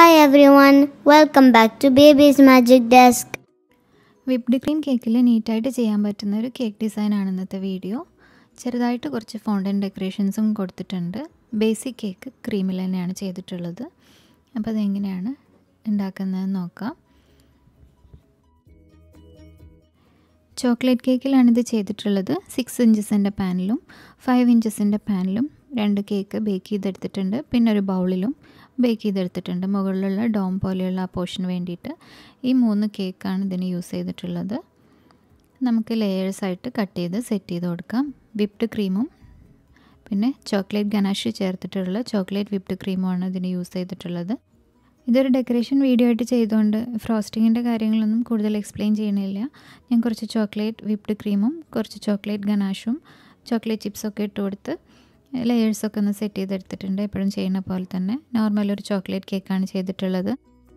Hi everyone, welcome back to Baby's Magic Desk. Whipped cream കേക്കിൽ നീറ്റായിട്ട് ചെയ്യാൻ പറ്റുന്ന ഒരു കേക്ക് ഡിസൈനാണ് ഇന്നത്തെ വീഡിയോ ചെറുതായിട്ട് കുറച്ച് ഫോണ്ടൻ ഡെക്കറേഷൻസും കൊടുത്തിട്ടുണ്ട് ബേസിക് കേക്ക് ക്രീമിൽ തന്നെയാണ് ചെയ്തിട്ടുള്ളത് അപ്പോൾ അതെങ്ങനെയാണ് ഉണ്ടാക്കുന്നതെന്ന് നോക്കാം ചോക്ലേറ്റ് കേക്കിലാണ് ഇത് ചെയ്തിട്ടുള്ളത് സിക്സ് ഇഞ്ചസിൻ്റെ പാനിലും ഫൈവ് ഇഞ്ചസിൻ്റെ പാനിലും രണ്ട് കേക്ക് ബേക്ക് ചെയ്തെടുത്തിട്ടുണ്ട് പിന്നെ ഒരു ബൗളിലും ബേക്ക് ചെയ്തെടുത്തിട്ടുണ്ട് മുകളിലുള്ള ഡോം പോലെയുള്ള ആ പോർഷന് വേണ്ടിയിട്ട് ഈ മൂന്ന് കേക്കാണ് ഇതിന് യൂസ് ചെയ്തിട്ടുള്ളത് നമുക്ക് ലെയേഴ്സായിട്ട് കട്ട് ചെയ്ത് സെറ്റ് ചെയ്ത് കൊടുക്കാം വിപ്ഡ് ക്രീമും പിന്നെ ചോക്ലേറ്റ് ഗനാഷ് ചേർത്തിട്ടുള്ള ചോക്ലേറ്റ് വിപ്ഡ് ക്രീമുമാണ് ഇതിന് യൂസ് ചെയ്തിട്ടുള്ളത് ഇതൊരു ഡെക്കറേഷൻ വീഡിയോ ആയിട്ട് ചെയ്തുകൊണ്ട് ഫ്രോസ്റ്റിങ്ങിൻ്റെ കാര്യങ്ങളൊന്നും കൂടുതൽ എക്സ്പ്ലെയിൻ ചെയ്യണില്ല ഞാൻ കുറച്ച് ചോക്ലേറ്റ് വിപ്ഡ് ക്രീമും കുറച്ച് ചോക്ലേറ്റ് ഗനാഷും ചോക്ലേറ്റ് ചിപ്സൊക്കെ ഇട്ട് കൊടുത്ത് ലെയേഴ്സൊക്കെ ഒന്ന് സെറ്റ് ചെയ്തെടുത്തിട്ടുണ്ട് എപ്പോഴും ചെയ്യുന്ന പോലെ തന്നെ നോർമൽ ഒരു ചോക്ലേറ്റ് കേക്കാണ് ചെയ്തിട്ടുള്ളത്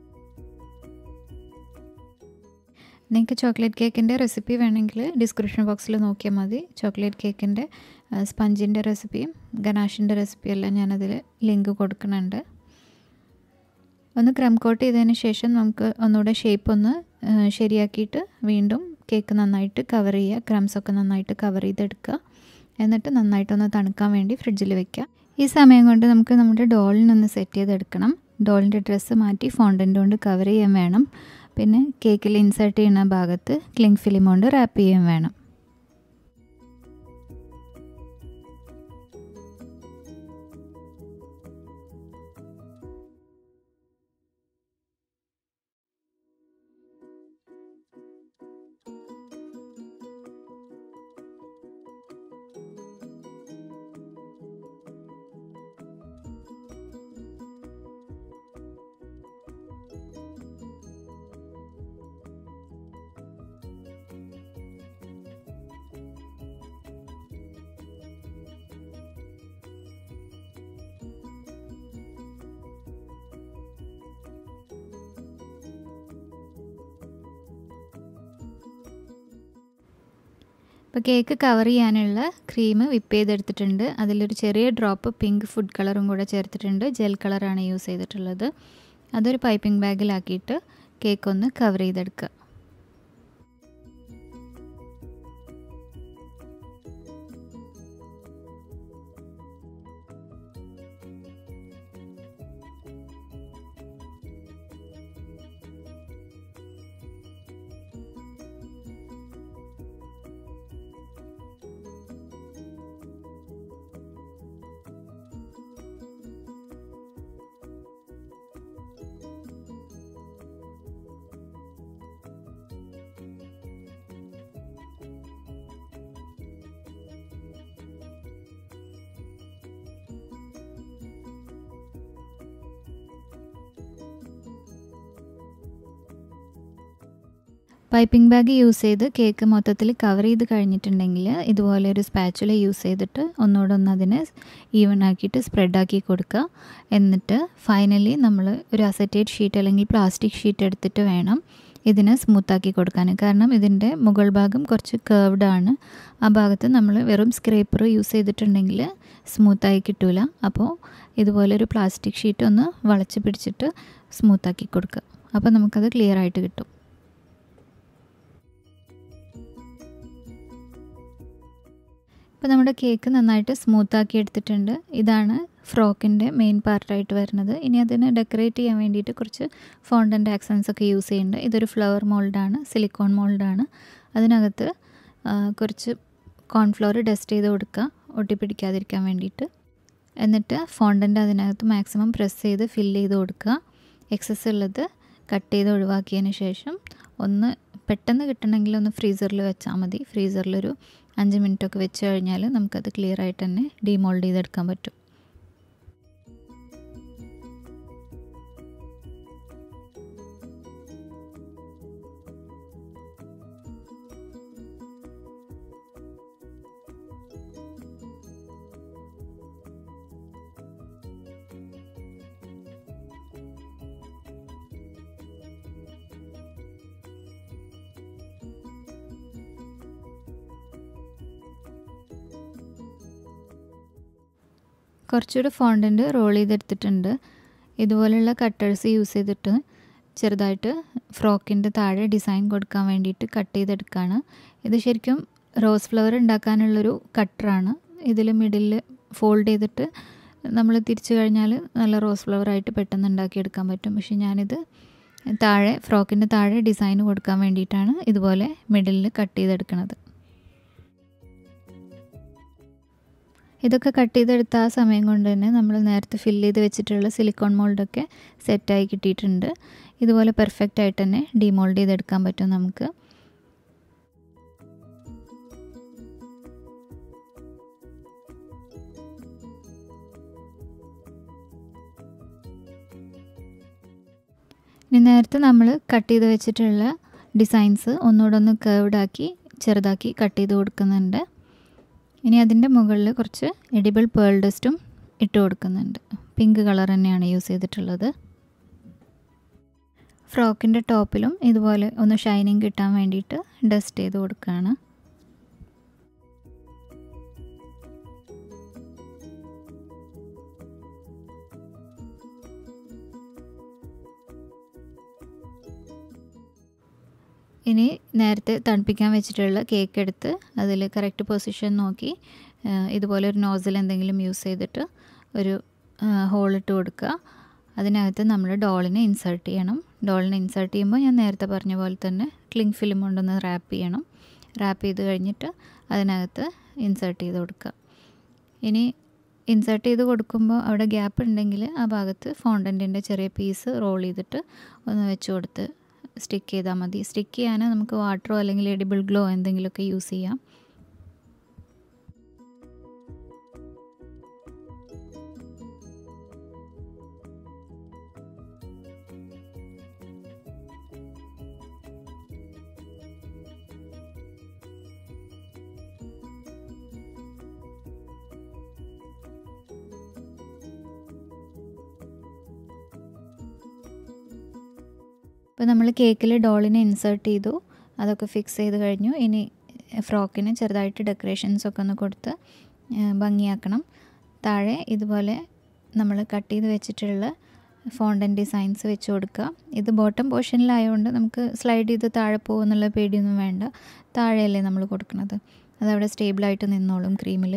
നിങ്ങൾക്ക് ചോക്ലേറ്റ് കേക്കിൻ്റെ റെസിപ്പി വേണമെങ്കിൽ ഡിസ്ക്രിപ്ഷൻ ബോക്സിൽ നോക്കിയാൽ മതി ചോക്ലേറ്റ് കേക്കിൻ്റെ സ്പഞ്ചിൻ്റെ റെസിപ്പിയും ഗനാഷിൻ്റെ റെസിപ്പിയും എല്ലാം ഞാനതിൽ ലിങ്ക് കൊടുക്കുന്നുണ്ട് ഒന്ന് ക്രം കോട്ട് ചെയ്തതിന് ശേഷം നമുക്ക് ഒന്നുകൂടെ ഷേപ്പ് ഒന്ന് ശരിയാക്കിയിട്ട് വീണ്ടും കേക്ക് നന്നായിട്ട് കവർ ചെയ്യുക ക്രംസ് ഒക്കെ നന്നായിട്ട് കവർ ചെയ്തെടുക്കുക എന്നിട്ട് നന്നായിട്ടൊന്ന് തണുക്കാൻ വേണ്ടി ഫ്രിഡ്ജിൽ വെക്കുക ഈ സമയം കൊണ്ട് നമുക്ക് നമ്മുടെ ഡോളിനൊന്ന് സെറ്റ് ചെയ്തെടുക്കണം ഡോളിൻ്റെ ഡ്രസ്സ് മാറ്റി ഫോണ്ടൻ്റ് കൊണ്ട് കവർ ചെയ്യാൻ വേണം പിന്നെ കേക്കിൽ ഇൻസേർട്ട് ചെയ്യുന്ന ഭാഗത്ത് ക്ലിങ് ഫിലിം കൊണ്ട് റാപ്പ് ചെയ്യാൻ വേണം ഇപ്പോൾ കേക്ക് കവർ ചെയ്യാനുള്ള ക്രീം വിപ്പ് ചെയ്തെടുത്തിട്ടുണ്ട് അതിലൊരു ചെറിയ ഡ്രോപ്പ് പിങ്ക് ഫുഡ് കളറും കൂടെ ചേർത്തിട്ടുണ്ട് ജെൽ കളറാണ് യൂസ് ചെയ്തിട്ടുള്ളത് അതൊരു പൈപ്പിംഗ് ബാഗിലാക്കിയിട്ട് കേക്ക് ഒന്ന് കവർ ചെയ്തെടുക്കുക പൈപ്പിംഗ് ബാഗ് യൂസ് ചെയ്ത് കേക്ക് മൊത്തത്തിൽ കവർ ചെയ്ത് കഴിഞ്ഞിട്ടുണ്ടെങ്കിൽ ഇതുപോലെ ഒരു സ്പാച്ചുല യൂസ് ചെയ്തിട്ട് ഒന്നുകൂടെ ഒന്ന് അതിനെ ഈവൺ ആക്കിയിട്ട് സ്പ്രെഡാക്കി കൊടുക്കുക എന്നിട്ട് ഫൈനലി നമ്മൾ ഒരു അസറ്റേറ്റ് ഷീറ്റ് അല്ലെങ്കിൽ പ്ലാസ്റ്റിക് ഷീറ്റ് എടുത്തിട്ട് വേണം ഇതിനെ സ്മൂത്താക്കി കൊടുക്കാൻ കാരണം ഇതിൻ്റെ മുകൾ ഭാഗം കുറച്ച് കേർവ്ഡ് ആണ് ആ ഭാഗത്ത് നമ്മൾ വെറും സ്ക്രേപ്പർ യൂസ് ചെയ്തിട്ടുണ്ടെങ്കിൽ സ്മൂത്തായി കിട്ടൂല അപ്പോൾ ഇതുപോലെ ഒരു പ്ലാസ്റ്റിക് ഷീറ്റ് ഒന്ന് വളച്ച് പിടിച്ചിട്ട് സ്മൂത്താക്കി കൊടുക്കുക അപ്പോൾ നമുക്കത് ക്ലിയർ ആയിട്ട് കിട്ടും ഇപ്പോൾ നമ്മുടെ കേക്ക് നന്നായിട്ട് സ്മൂത്താക്കി എടുത്തിട്ടുണ്ട് ഇതാണ് ഫ്രോക്കിൻ്റെ മെയിൻ പാർട്ടായിട്ട് വരുന്നത് ഇനി അതിനെ ഡെക്കറേറ്റ് ചെയ്യാൻ വേണ്ടിയിട്ട് കുറച്ച് ഫോണ്ടൻ്റ് ആക്സൻസ് ഒക്കെ യൂസ് ചെയ്യുന്നുണ്ട് ഇതൊരു ഫ്ലവർ മോൾഡാണ് സിലിക്കോൺ മോൾഡാണ് അതിനകത്ത് കുറച്ച് കോൺഫ്ലോർ ഡസ്റ്റ് ചെയ്ത് കൊടുക്കുക ഒട്ടിപ്പിടിക്കാതിരിക്കാൻ വേണ്ടിയിട്ട് എന്നിട്ട് ഫോണ്ടൻ്റ് അതിനകത്ത് മാക്സിമം പ്രസ് ചെയ്ത് ഫില്ല് ചെയ്ത് കൊടുക്കുക എക്സസ് ഉള്ളത് കട്ട് ചെയ്ത് ഒഴിവാക്കിയതിന് ശേഷം ഒന്ന് പെട്ടെന്ന് കിട്ടണമെങ്കിൽ ഒന്ന് ഫ്രീസറിൽ വെച്ചാൽ മതി ഫ്രീസറിലൊരു അഞ്ച് മിനിറ്റൊക്കെ വെച്ച് കഴിഞ്ഞാൽ നമുക്കത് ക്ലിയർ ആയിട്ട് തന്നെ ഡീമോൾഡ് ചെയ്തെടുക്കാൻ പറ്റും കുറച്ചുകൂടെ ഫോണ്ടൻറ്റ് റോൾ ചെയ്തെടുത്തിട്ടുണ്ട് ഇതുപോലെയുള്ള കട്ടേഴ്സ് യൂസ് ചെയ്തിട്ട് ചെറുതായിട്ട് ഫ്രോക്കിൻ്റെ താഴെ ഡിസൈൻ കൊടുക്കാൻ വേണ്ടിയിട്ട് കട്ട് ചെയ്തെടുക്കുകയാണ് ഇത് ശരിക്കും റോസ് ഫ്ലവർ ഉണ്ടാക്കാനുള്ളൊരു കട്ടറാണ് ഇതിൽ മിഡിൽ ഫോൾഡ് ചെയ്തിട്ട് നമ്മൾ തിരിച്ചു കഴിഞ്ഞാൽ നല്ല റോസ് ഫ്ലവർ ആയിട്ട് പെട്ടെന്ന് ഉണ്ടാക്കിയെടുക്കാൻ പറ്റും പക്ഷെ ഞാനിത് താഴെ ഫ്രോക്കിൻ്റെ താഴെ ഡിസൈൻ കൊടുക്കാൻ വേണ്ടിയിട്ടാണ് ഇതുപോലെ മിഡിലിൽ കട്ട് ചെയ്തെടുക്കുന്നത് ഇതൊക്കെ കട്ട് ചെയ്തെടുത്ത ആ സമയം കൊണ്ട് തന്നെ നമ്മൾ നേരത്തെ ഫില്ല് ചെയ്ത് വെച്ചിട്ടുള്ള സിലിക്കോൺ മോൾഡൊക്കെ സെറ്റായി കിട്ടിയിട്ടുണ്ട് ഇതുപോലെ പെർഫെക്റ്റ് ആയിട്ട് തന്നെ ഡിമോൾഡ് ചെയ്തെടുക്കാൻ പറ്റും നമുക്ക് ഇനി നേരത്തെ നമ്മൾ കട്ട് ചെയ്ത് വെച്ചിട്ടുള്ള ഡിസൈൻസ് ഒന്നുകൂടെ ഒന്ന് കേർവ്ഡ് ആക്കി ചെറുതാക്കി കട്ട് ചെയ്ത് കൊടുക്കുന്നുണ്ട് ഇനി അതിൻ്റെ മുകളിൽ കുറച്ച് എഡിബിൾ പേൾ ഡസ്റ്റും ഇട്ട് കൊടുക്കുന്നുണ്ട് പിങ്ക് കളർ തന്നെയാണ് യൂസ് ചെയ്തിട്ടുള്ളത് ഫ്രോക്കിൻ്റെ ടോപ്പിലും ഇതുപോലെ ഒന്ന് ഷൈനിങ് കിട്ടാൻ വേണ്ടിയിട്ട് ഡസ്റ്റ് ചെയ്ത് കൊടുക്കുകയാണ് ഇനി നേരത്തെ തണുപ്പിക്കാൻ വെച്ചിട്ടുള്ള കേക്ക് എടുത്ത് അതിൽ കറക്റ്റ് പൊസിഷൻ നോക്കി ഇതുപോലെ ഒരു നോസിൽ എന്തെങ്കിലും യൂസ് ചെയ്തിട്ട് ഒരു ഹോളിട്ട് കൊടുക്കുക അതിനകത്ത് നമ്മൾ ഡോളിനെ ഇൻസേർട്ട് ചെയ്യണം ഡോളിനെ ഇൻസേർട്ട് ചെയ്യുമ്പോൾ ഞാൻ നേരത്തെ പറഞ്ഞ പോലെ തന്നെ ക്ലിങ് ഫിലിം കൊണ്ടൊന്ന് റാപ്പ് ചെയ്യണം റാപ്പ് ചെയ്ത് കഴിഞ്ഞിട്ട് അതിനകത്ത് ഇൻസേർട്ട് ചെയ്ത് കൊടുക്കുക ഇനി ഇൻസേർട്ട് ചെയ്ത് കൊടുക്കുമ്പോൾ അവിടെ ഗ്യാപ്പ് ഉണ്ടെങ്കിൽ ആ ഭാഗത്ത് ഫോണ്ടൻറ്റിൻ്റെ ചെറിയ പീസ് റോൾ ചെയ്തിട്ട് ഒന്ന് വെച്ച് കൊടുത്ത് സ്റ്റിക്ക് ചെയ്താൽ മതി സ്റ്റിക്ക് ചെയ്യാൻ നമുക്ക് വാട്ടറോ അല്ലെങ്കിൽ എഡിബിൾ ഗ്ലോ എന്തെങ്കിലുമൊക്കെ യൂസ് ചെയ്യാം ഇപ്പോൾ നമ്മൾ കേക്കിൽ ഡോളിനെ ഇൻസേർട്ട് ചെയ്തു അതൊക്കെ ഫിക്സ് ചെയ്ത് കഴിഞ്ഞു ഇനി ഫ്രോക്കിന് ചെറുതായിട്ട് ഡെക്കറേഷൻസ് ഒക്കെ ഒന്ന് കൊടുത്ത് ഭംഗിയാക്കണം താഴെ ഇതുപോലെ നമ്മൾ കട്ട് ചെയ്ത് വെച്ചിട്ടുള്ള ഫോണ്ടൻ ഡിസൈൻസ് വെച്ച് കൊടുക്കുക ഇത് ബോട്ടം പോർഷനിലായതുകൊണ്ട് നമുക്ക് സ്ലൈഡ് ചെയ്ത് താഴെ പോകുന്നുള്ള പേടിയൊന്നും വേണ്ട താഴെയല്ലേ നമ്മൾ കൊടുക്കുന്നത് അതവിടെ സ്റ്റേബിളായിട്ട് നിന്നോളും ക്രീമിൽ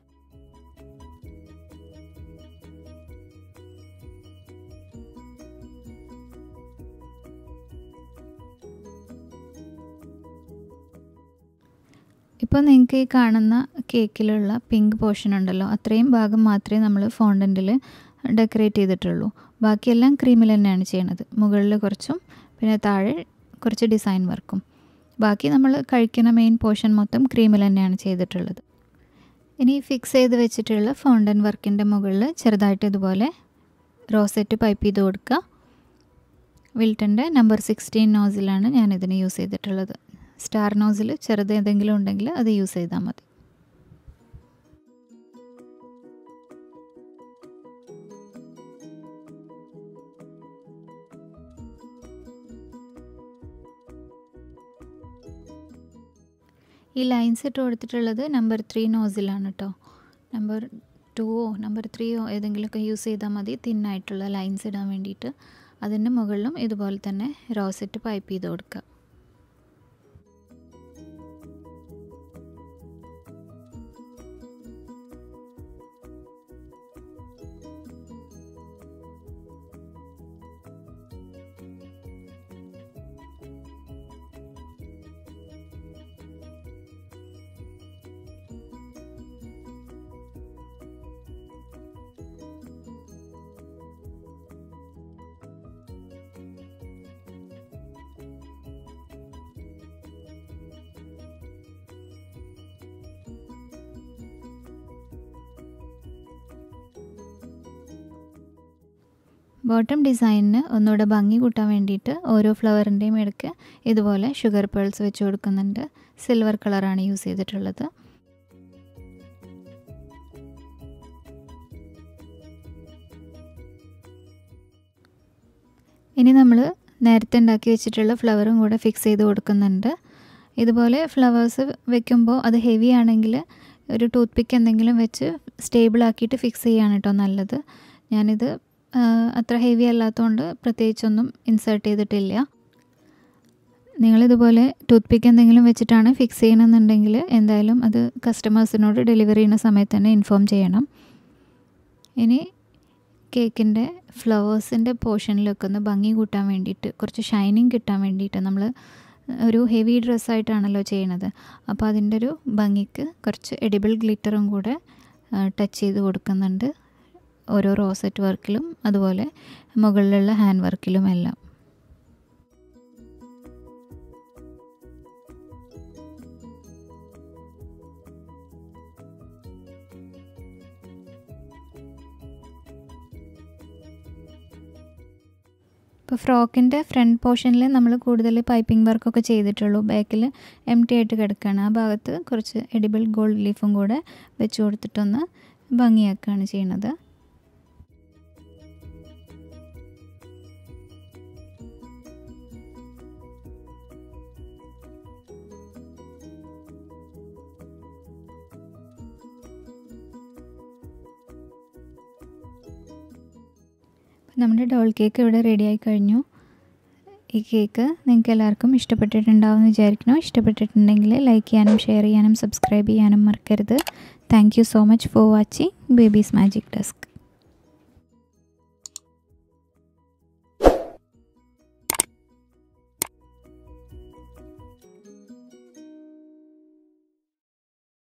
ഇപ്പോൾ നിങ്ങൾക്ക് ഈ കാണുന്ന കേക്കിലുള്ള പിങ്ക് പോർഷൻ ഉണ്ടല്ലോ അത്രയും ഭാഗം മാത്രമേ നമ്മൾ ഫോണ്ടൻറ്റിൽ ഡെക്കറേറ്റ് ചെയ്തിട്ടുള്ളൂ ബാക്കിയെല്ലാം ക്രീമിൽ തന്നെയാണ് ചെയ്യണത് മുകളിൽ കുറച്ചും പിന്നെ താഴെ കുറച്ച് ഡിസൈൻ വർക്കും ബാക്കി നമ്മൾ കഴിക്കുന്ന മെയിൻ പോർഷൻ മൊത്തം ക്രീമിൽ തന്നെയാണ് ചെയ്തിട്ടുള്ളത് ഇനി ഫിക്സ് ചെയ്ത് വെച്ചിട്ടുള്ള ഫോണ്ടൻ വർക്കിൻ്റെ മുകളിൽ ചെറുതായിട്ട് ഇതുപോലെ റോസെറ്റ് പൈപ്പ് ചെയ്ത് കൊടുക്കുക വിൽട്ടൻ്റെ നമ്പർ സിക്സ്റ്റീൻ നോസിലാണ് ഞാനിതിന് യൂസ് ചെയ്തിട്ടുള്ളത് സ്റ്റാർ നോസിൽ ചെറുത് ഏതെങ്കിലും ഉണ്ടെങ്കിൽ അത് യൂസ് ചെയ്താൽ മതി ഈ ലൈൻസ് ഇട്ട് കൊടുത്തിട്ടുള്ളത് നമ്പർ ത്രീ നോസിലാണ് കേട്ടോ നമ്പർ ടുവോ നമ്പർ ത്രീയോ ഏതെങ്കിലുമൊക്കെ യൂസ് ചെയ്താൽ മതി തിന്നായിട്ടുള്ള ലൈൻസ് ഇടാൻ വേണ്ടിയിട്ട് അതിൻ്റെ മുകളിലും ഇതുപോലെ തന്നെ റോസെറ്റ് പൈപ്പ് ചെയ്ത് കൊടുക്കുക ബോട്ടം ഡിസൈനിന് ഒന്നുകൂടെ ഭംഗി കൂട്ടാൻ വേണ്ടിയിട്ട് ഓരോ ഫ്ലവറിൻ്റെയും ഇടയ്ക്ക് ഇതുപോലെ ഷുഗർ പേൾസ് വെച്ച് കൊടുക്കുന്നുണ്ട് സിൽവർ കളറാണ് യൂസ് ചെയ്തിട്ടുള്ളത് ഇനി നമ്മൾ നേരത്തെ ഉണ്ടാക്കി വെച്ചിട്ടുള്ള ഫ്ലവറും കൂടെ ഫിക്സ് ചെയ്ത് കൊടുക്കുന്നുണ്ട് ഇതുപോലെ ഫ്ലവേഴ്സ് വെക്കുമ്പോൾ അത് ഹെവി ആണെങ്കിൽ ഒരു ടൂത്ത് പിക്ക് എന്തെങ്കിലും വെച്ച് സ്റ്റേബിൾ ആക്കിയിട്ട് ഫിക്സ് ചെയ്യാണ് കേട്ടോ നല്ലത് ഞാനിത് അത്ര ഹെവി അല്ലാത്തതുകൊണ്ട് പ്രത്യേകിച്ചൊന്നും ഇൻസേർട്ട് ചെയ്തിട്ടില്ല നിങ്ങളിതുപോലെ ടൂത്ത് പിക്ക് എന്തെങ്കിലും വെച്ചിട്ടാണ് ഫിക്സ് ചെയ്യണമെന്നുണ്ടെങ്കിൽ എന്തായാലും അത് കസ്റ്റമേഴ്സിനോട് ഡെലിവറി ചെയ്യുന്ന സമയത്ത് തന്നെ ഇൻഫോം ചെയ്യണം ഇനി കേക്കിൻ്റെ ഫ്ലവേഴ്സിൻ്റെ പോർഷനിലൊക്കെ ഒന്ന് ഭംഗി കൂട്ടാൻ വേണ്ടിയിട്ട് കുറച്ച് ഷൈനിങ് കിട്ടാൻ വേണ്ടിയിട്ട് നമ്മൾ ഒരു ഹെവി ഡ്രസ്സായിട്ടാണല്ലോ ചെയ്യണത് അപ്പോൾ അതിൻ്റെ ഒരു ഭംഗിക്ക് കുറച്ച് എഡിബിൾ ഗ്ലിറ്ററും കൂടെ ടച്ച് ചെയ്ത് കൊടുക്കുന്നുണ്ട് ഓരോ റോസറ്റ് വർക്കിലും അതുപോലെ മുകളിലുള്ള ഹാൻഡ് വർക്കിലും എല്ലാം ഇപ്പോൾ ഫ്രോക്കിൻ്റെ ഫ്രണ്ട് പോർഷനിൽ നമ്മൾ കൂടുതൽ പൈപ്പിംഗ് വർക്കൊക്കെ ചെയ്തിട്ടുള്ളൂ ബാക്കിൽ എം ടി ആയിട്ട് കിടക്കുകയാണ് ആ ഭാഗത്ത് കുറച്ച് എഡിബിൾ ഗോൾഡ് ലീഫും കൂടെ വെച്ച് കൊടുത്തിട്ടൊന്ന് ഭംഗിയാക്കുകയാണ് ചെയ്യുന്നത് നമ്മുടെ ഡോൾ കേക്ക് ഇവിടെ റെഡി ആയി കഴിഞ്ഞു ഈ കേക്ക് നിങ്ങൾക്ക് എല്ലാവർക്കും ഇഷ്ടപ്പെട്ടിട്ടുണ്ടാവുമെന്ന് വിചാരിക്കുന്നു ഇഷ്ടപ്പെട്ടിട്ടുണ്ടെങ്കിൽ ലൈക്ക് ചെയ്യാനും ഷെയർ ചെയ്യാനും സബ്സ്ക്രൈബ് ചെയ്യാനും മറക്കരുത് thank you so much for watching Baby's Magic desk